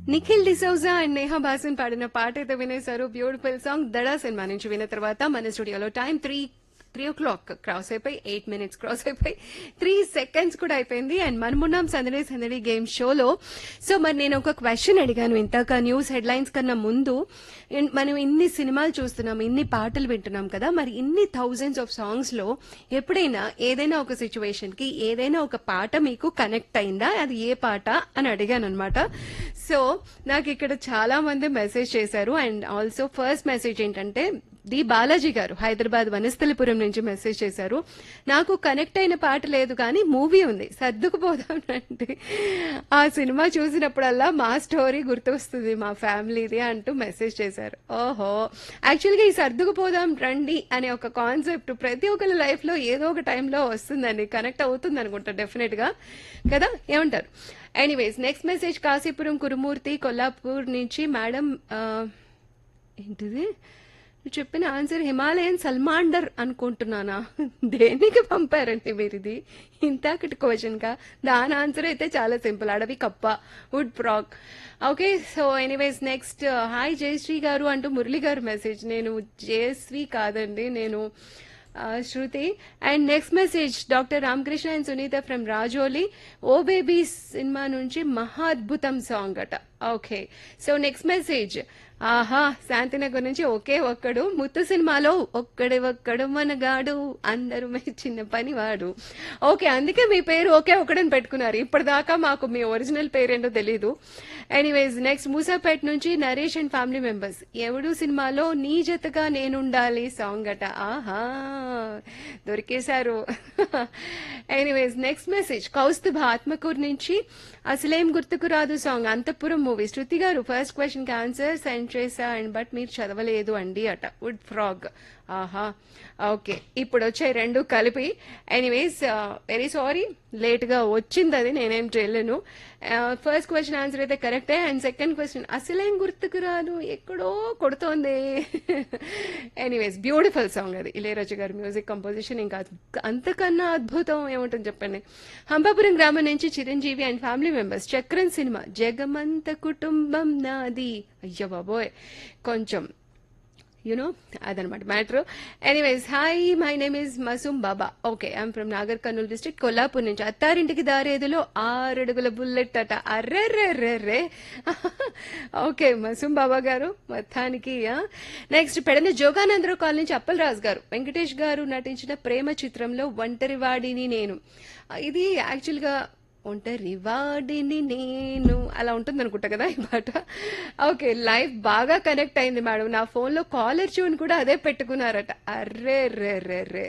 Nikhil D'Souza and Neha Bhasin పాడిన పాట అయితే వినేశారు బ్యూటిఫుల్ సాంగ్ దడా సినిమా నుంచి విన్న తర్వాత మన స్టూడియోలో time three three o'clock cross అయిపోయి ఎయిట్ మినిట్స్ క్రాస్ అయిపోయి త్రీ సెకండ్స్ కూడా అయిపోయింది అండ్ మనమున్నాం సందడి సందడి గేమ్ షోలో సో మరి నేను ఒక క్వశ్చన్ అడిగాను ఇంతక న్యూస్ హెడ్లైన్స్ కన్నా ముందు ఇన్- మనం ఇన్ని సినిమాలు చూస్తున్నాం ఇన్ని పాటలు వింటున్నాం కదా మరి ఇన్ని థౌజండ్స్ ఆఫ్ సాంగ్స్ లో ఎప్పుడైనా ఏదైనా ఒక సిచ్యువేషన్ కి ఏదైనా ఒక పాట మీకు కనెక్ట్ అయిందా అది ఏ పాట అని అడిగాను అనమాట సో నాకు ఇక్కడ చాలా మంది మెసేజ్ చేశారు అండ్ ఆల్సో ఫస్ట్ మెసేజ్ ఏంటంటే ది బాలాజీ గారు హైదరాబాద్ వనస్థలిపురం నుంచి మెసేజ్ చేశారు నాకు కనెక్ట్ అయిన పాట లేదు కానీ మూవీ ఉంది సర్దుకుపోదాం అంటే ఆ సినిమా చూసినప్పుడల్లా మా స్టోరీ గుర్తొస్తుంది మా ఫ్యామిలీది అంటూ మెసేజ్ చేశారు ఓహో యాక్చువల్గా ఈ సర్దుకుపోదాం రండి అనే ఒక కాన్సెప్ట్ ప్రతి ఒక్కరి లైఫ్ లో ఏదో ఒక టైంలో వస్తుందండి కనెక్ట్ అవుతుంది అనుకుంటా డెఫినెట్ గా కదా ఏమంటారు anyways next message Kasipuram Kurumurthy Kollapur నుంచి మేడం ఆ, ఏంటిది నువ్వు చెప్పిన ఆన్సర్ హిమాలయన్ సల్మాండర్ అనుకుంటున్నానా దేనికి పంపారండి మీరు ఇది ఇంతకటి క్వశ్చన్ గా దాని ఆన్సర్ అయితే చాలా సింపుల్ అడవి కప్ప wood frog okay so anyways next hi Jayashree గారు అంటూ మురళి గారు మెసేజ్ నేను జయశ్రీ కాదండి నేను ఆ, Shruti and next message doctor Ramakrishna and Sunitha from Rajoli oh baby cinema నుంచి మహా అద్భుతం సాంగ్ అట ఓకే సో నెక్స్ట్ మెసేజ్ ఆహా శాంతినగర్ నుంచి ఒకే ఒక్కడు ముత్తు సినిమాలో ఒక్కడే ఒక్కడు మనగాడు అందరూ చిన్న పనివాడు ఓకే అందుకే మీ పేరు ఒకే ఒక్కడని పెట్టుకున్నారు ఇప్పటిదాకా మాకు మీ ఒరిజినల్ పేరేంటో తెలీదు ఎనీవేస్ నెక్స్ట్ మూసాపేట్ నుంచి నరేష్ అండ్ ఫ్యామిలీ మెంబర్స్ ఎవడు సినిమాలో నీ జతగా నేనుండాలి సాంగ్ అట ఆహా దొరికేశారు anyways next message Kaustubha Atmakur నుంచి అసలేం గుర్తుకు రాదు సాంగ్ అంతఃపురం మూవీ శృతి గారు ఫస్ట్ క్వశ్చన్ కి ఆన్సర్ సెండ్ చేశా అండ్ బట్ మీరు చదవలేదు అండి అట వుడ్ ఫ్రాగ్ ఆహా ఓకే ఇప్పుడు వచ్చాయి రెండు కలిపి ఎనీవేస్ వెరీ సారీ లేట్ గా వచ్చింది అది నేనేం చేయలేను ఫస్ట్ క్వశ్చన్ ఆన్సర్ అయితే కరెక్టే అండ్ సెకండ్ క్వశ్చన్ అసలేం గుర్తుకు రాదు ఎక్కడో కొడుతోంది ఎనీవేస్ బ్యూటిఫుల్ సాంగ్ అది ఇళయరాజు గారి మ్యూజిక్ కంపోజిషన్ ఇంకా అంతకన్నా అద్భుతం ఏముంటుంది చెప్పండి హంపాపురం గ్రామం నుంచి Chiranjeevi and family members Chakram cinema జగమంత కుటుంబం నాది అయ్యో బాబోయ్ కొంచెం యునో అదనమాట matter anyways hi my name is Masoom Baba okay I'm from Nagarkurnool district Kollapur నుంచి అత్తారింటికి దారేదిలో ఆరడుగుల బుల్లెట్ అట అర్రెర్రెర్రెర్రే ఓకే మసూమ్ బాబా గారు మొత్తానికి నెక్స్ట్ పెడన జోగానందరావు కాలనీ నుంచి అప్పలరాజు గారు వెంకటేష్ గారు నటించిన ప్రేమ చిత్రంలో ఒంటరివాడిని నేను ఇది యాక్చువల్గా ఒంటరి వాడిని నేను అలా ఉంటుంది అనుకుంటా కదా ఈ పాట ఓకే లైఫ్ బాగా కనెక్ట్ అయింది మేడం నా ఫోన్లో కాలర్ ట్యూన్ కూడా అదే పెట్టుకున్నారట అర్రే రే రే రే